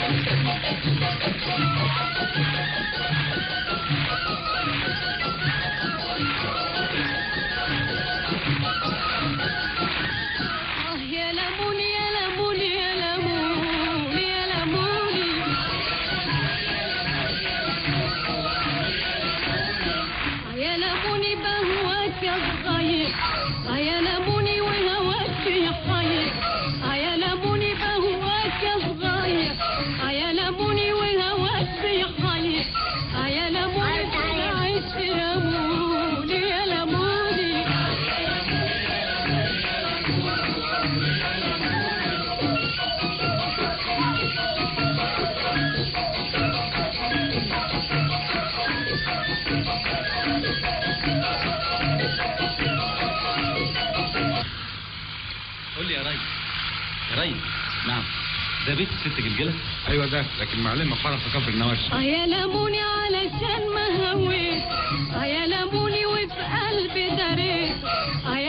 آه يا لموني يا لموني يا لموني يا لموني آه يا لموني بهواك يا صغير آه يا لموني وهواك يا حي آه يا لموني بهواك يا صغير آه يا لموني وهواك يا حي آه يا لموني عيش يا لموني يا لموني قول لي يا ريس يا ريس نعم ده بيت ست جلجلة ايوه ده لكن معلمه فرع في كفر النواشي اه يا لموني علشان ما هويت اه يا لموني وفي قلبي دريت اه يا